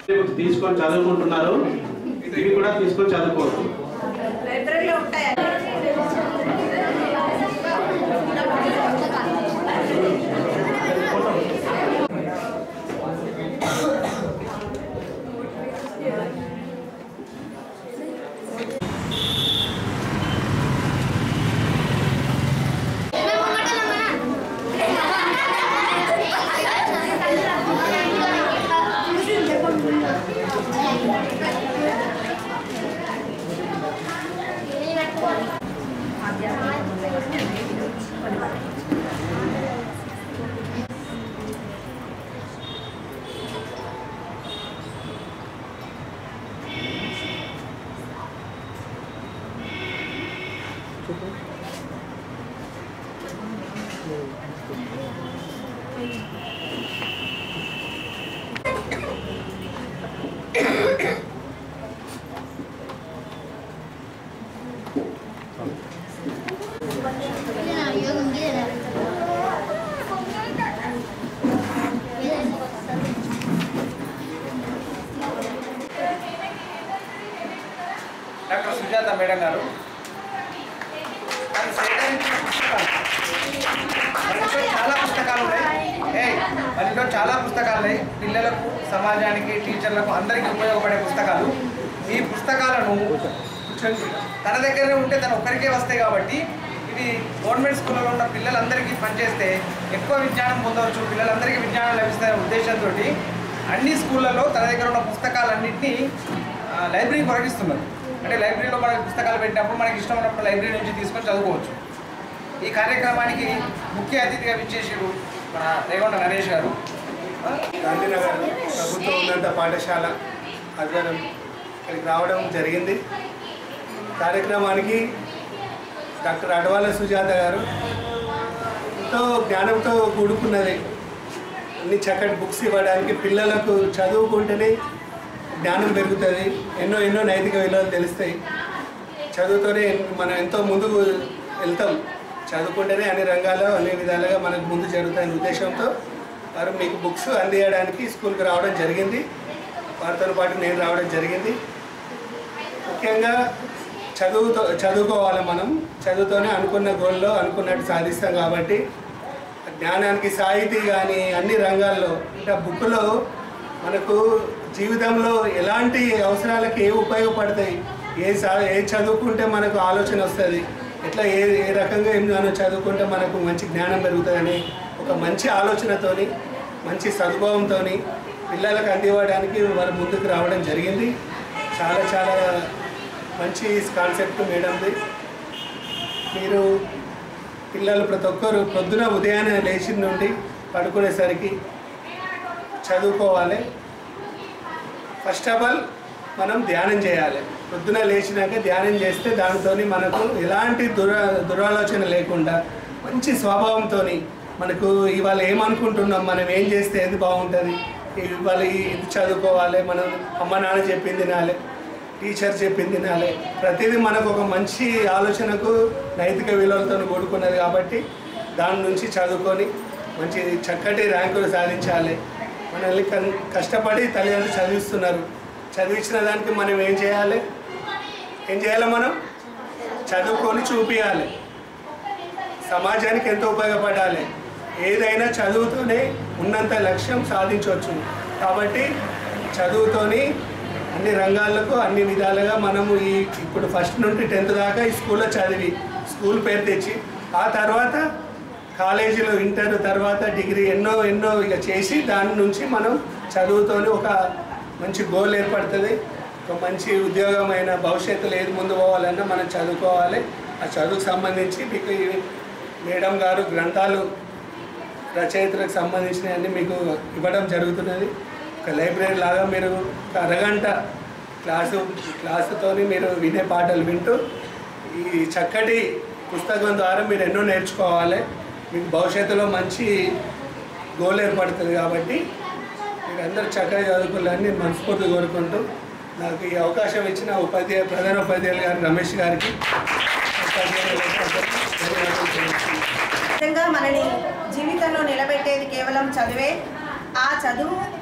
Books తీసుకొని చదువుకుంటున్నారు ఇవి కూడా తీసుకొని చదువుకోవచ్చు లైబ్రరీలో ఉంటాయా డాక్టర్ సుజాత మేడం గారు వారు సేకరించిన పుస్తకాలు మన ఇంట్లో చాలా పుస్తకాలు ఉన్నాయి ఏయ్, మన ఇంట్లో చాలా పుస్తకాలు ఉన్నాయి పిల్లలకు సమాజానికి టీచర్లకు అందరికీ ఉపయోగపడే పుస్తకాలు ఈ పుస్తకాలను తన దగ్గరే ఉంటే తన ఒక్కరికే వస్తాయి కాబట్టి ఇది గవర్నమెంట్ స్కూల్లో ఉన్న పిల్లలందరికీ పనిచేస్తే ఎక్కువ విజ్ఞానం పొందవచ్చు పిల్లలందరికీ విజ్ఞానం లభిస్తాయనే ఉద్దేశంతో అన్ని స్కూళ్ళలో తన దగ్గర ఉన్న పుస్తకాలన్నింటినీ ఆ, లైబ్రరీకి పొరగిస్తున్నారు అంటే లైబ్రరీలో మనకి పుస్తకాలు పెట్టినప్పుడు మనకి ఇష్టం ఉన్నప్పుడు లైబ్రరీ నుంచి తీసుకొని చదువుకోవచ్చు ఈ కార్యక్రమానికి ముఖ్య అతిథిగా విచ్చేసారు మన రేగొండ నరేష్ గారు ఆ, గాంధీనగర్ ప్రభుత్వ ఉన్నత పాఠశాల ఆధ్వర్యం ఇక్కడికి రావడం జరిగింది కార్యక్రమానికి డాక్టర్ అడవాల సుజాత గారు ఎంతో జ్ఞానంతో కూడుకున్నది అన్ని చక్కటి బుక్స్ ఇవ్వడానికి పిల్లలకు చదువుకుంటేనే జ్ఞానం పెరుగుతుంది ఎన్నో ఎన్నో నైతిక విలువలు తెలుస్తాయి చదువుతోనే మనం ఎంతో ముందుకు వెళ్తాం చదువుకుంటేనే అన్ని రంగాల్లో అన్ని విధాలుగా మనకు ముందు జరుగుతాయనే ఉద్దేశంతో వారు మీకు బుక్స్ అందియడానికి స్కూల్కి రావడం జరిగింది వారితో పాటు నేను రావడం జరిగింది ముఖ్యంగా చదువుతో చదువుకోవాలి మనం చదువుతోనే అనుకున్న గోల్లో అనుకున్నట్టు సాధిస్తాం కాబట్టి జ్ఞానానికి సాహితీ కానీ అన్ని రంగాల్లో అంటే బుక్లో మనకు జీవితంలో ఎలాంటి అవసరాలకు ఏ ఉపయోగపడతాయి ఏ సా ఏ చదువుకుంటే మనకు ఆలోచన వస్తుంది ఎట్లా ఏ ఏ రకంగా ఏం గానో చదువుకుంటే మనకు మంచి జ్ఞానం పెరుగుతుందని ఒక మంచి ఆలోచనతోని మంచి సద్భావంతో పిల్లలకు అందివ్వడానికి వారు ముందుకు రావడం జరిగింది చాలా చాలా మంచి కాన్సెప్ట్ మేడంది మీరు పిల్లలు ప్రతి ఒక్కరు పొద్దున ఉదయాన్నే లేచిన నుండి పడుకునేసరికి చదువుకోవాలి ఫస్ట్ ఆఫ్ ఆల్ మనం ధ్యానం చేయాలి పొద్దున లేచినాక ధ్యానం చేస్తే దానితో మనకు ఎలాంటి దుర దురాలోచన లేకుండా మంచి స్వభావంతో మనకు ఇవాళ ఏమనుకుంటున్నాం మనం ఏం చేస్తే ఏది బాగుంటుంది ఇవాళ ఇది చదువుకోవాలి మనం అమ్మ నాన్న చెప్పింది తినాలి టీచర్ చెప్పింది తినాలి ప్రతిదీ మనకు ఒక మంచి ఆలోచనకు నైతిక విలువలతో కూడుకున్నది కాబట్టి దాని నుంచి చదువుకొని మంచి చక్కటి ర్యాంకులు సాధించాలి మనల్ని కన్- కష్టపడి తల్లిదండ్రులు చదివిస్తున్నారు చదివించిన దానికి మనం ఏం చేయాలి ఏం చేయాలి మనం చదువుకొని చూపించాలి సమాజానికి ఎంతో ఉపయోగపడాలి ఏదైనా చదువుతోనే ఉన్నంత లక్ష్యం సాధించవచ్చు కాబట్టి చదువుతోని అన్ని రంగాలకు అన్ని విధాలుగా మనము ఈ ఇప్పుడు ఫస్ట్ నుండి టెన్త్ దాకా ఈ స్కూల్లో చదివి స్కూల్ పేరు తెచ్చి ఆ తర్వాత కాలేజీలో ఇంటర్ తర్వాత డిగ్రీ ఎన్నో ఎన్నో ఇక చేసి దాని నుంచి మనం చదువుతోని ఒక మంచి గోల్ ఏర్పడుతుంది ఒక మంచి ఉద్యోగమైన భవిష్యత్తులో ఏది ముందు పోవాలన్నా మనం చదువుకోవాలి ఆ చదువుకు సంబంధించి మీకు ఈ మేడం గారు గ్రంథాలు రచయితలకు సంబంధించినవన్నీ మీకు ఇవ్వడం జరుగుతున్నది ఒక లైబ్రరీ లాగా మీరు ఒక అరగంట క్లాసు క్లాసుతోని మీరు వినే పాటలు వింటూ ఈ చక్కటి పుస్తకం ద్వారా మీరు ఎన్నో నేర్చుకోవాలి మీకు భవిష్యత్తులో మంచి గోల్ ఏర్పడుతుంది కాబట్టి మీరు అందరూ చక్కగా చదువుకోవాలని నేను మనస్ఫూర్తి కోరుకుంటూ నాకు ఈ అవకాశం ఇచ్చిన ఉపాధ్యాయ ప్రధాన ఉపాధ్యాయులు గారు రమేష్ గారికి ఉపాధ్యాయులకు ధన్యవాదాలు తెలుపుతున్నాను. నిజంగా మనని జీవితంలో నిలబెట్టేది కేవలం చదువే ఆ చదువు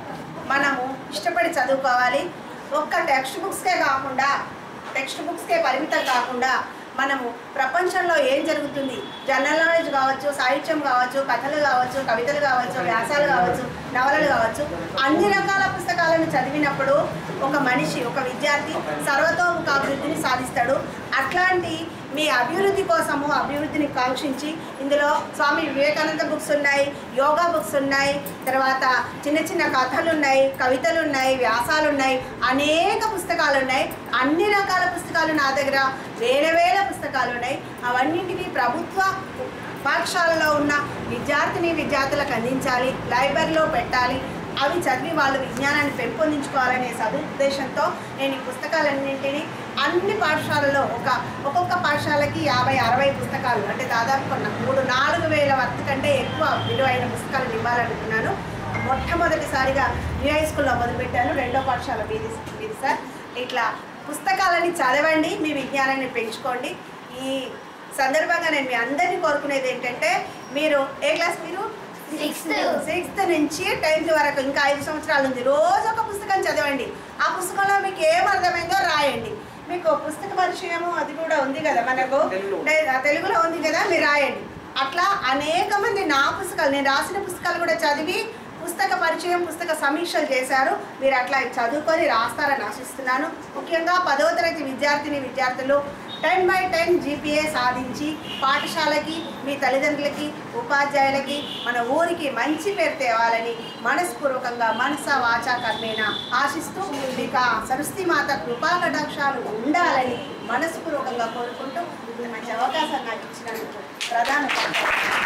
మనము ఇష్టపడి చదువుకోవాలి ఒక్క టెక్స్ట్ బుక్స్కే కాకుండా టెక్స్ట్ బుక్స్కే పరిమితం కాకుండా మనము ప్రపంచంలో ఏం జరుగుతుంది జనరల్ నాలెడ్జ్ కావచ్చు సాహిత్యం కావచ్చు కథలు కావచ్చు కవితలు కావచ్చు వ్యాసాలు కావచ్చు నవలలు కావచ్చు అన్ని రకాల పుస్తకాలను చదివినప్పుడు ఒక మనిషి ఒక విద్యార్థి సర్వతోముఖ అభివృద్ధిని సాధిస్తాడు అట్లాంటి మీ అభివృద్ధి కోసము అభివృద్ధిని కాంక్షించి ఇందులో స్వామి వివేకానంద బుక్స్ ఉన్నాయి యోగా బుక్స్ ఉన్నాయి తర్వాత చిన్న చిన్న కథలు ఉన్నాయి కవితలు ఉన్నాయి వ్యాసాలు ఉన్నాయి అనేక పుస్తకాలు ఉన్నాయి అన్ని రకాల పుస్తకాలు నా దగ్గర వేల వేల పుస్తకాలు ఉన్నాయి అవన్నింటినీ ప్రభుత్వ పాఠశాలలో ఉన్న విద్యార్థిని విద్యార్థులకు అందించాలి లైబ్రరీలో పెట్టాలి అవి చదివి వాళ్ళు విజ్ఞానాన్ని పెంపొందించుకోవాలనే సదుద్దేశంతో నేను ఈ పుస్తకాలన్నింటినీ అన్ని పాఠశాలలో ఒక ఒక్కొక్క పాఠశాలకి యాభై అరవై పుస్తకాలు అంటే దాదాపు కొన్న మూడు నాలుగు వేల వర్త్ కంటే ఎక్కువ విలువైన పుస్తకాలు ఇవ్వాలనుకున్నాను మొట్టమొదటిసారిగా న్యూ హై స్కూల్లో మొదలుపెట్టాను రెండో పాఠశాల మీది మీది సార్ ఇట్లా పుస్తకాలని చదవండి మీ విజ్ఞానాన్ని పెంచుకోండి ఈ సందర్భంగా నేను మీ అందరినీ కోరుకునేది ఏంటంటే మీరు ఏ క్లాస్ మీరు Sixth. సిక్స్త్ నుంచి టెన్త్ వరకు ఇంకా ఐదు సంవత్సరాలు ఉంది రోజు ఒక పుస్తకం చదవండి ఆ పుస్తకంలో మీకు ఏం అర్థమైందో రాయండి మీకు పుస్తక పరిచయము అది కూడా ఉంది కదా మనకు తెలుగులో. డే- ఆ తెలుగులో ఉంది కదా మీరు రాయండి అట్లా అనేక మంది నా పుస్తకాలు నేను రాసిన పుస్తకాలు కూడా చదివి పుస్తక పరిచయం పుస్తక సమీక్షలు చేశారు మీరు అట్లా చదువుకొని రాస్తారని ఆశిస్తున్నాను ముఖ్యంగా పదవ తరగతి విద్యార్థిని విద్యార్థులు టెన్ బై టెన్ జీపీఏ సాధించి పాఠశాలకి మీ తల్లిదండ్రులకి ఉపాధ్యాయులకి మన ఊరికి మంచి పేరు తేవాలని మనస్పూర్వకంగా మనస వాచా కర్మేన ఆశిస్తూ మీకు ఆ సరస్వతి మాత కృపా కటాక్షాలు ఉండాలని మనస్పూర్వకంగా కోరుకుంటూ ఇంత మంచి అవకాశం నాకు ఇచ్చినందుకు ప్రధాన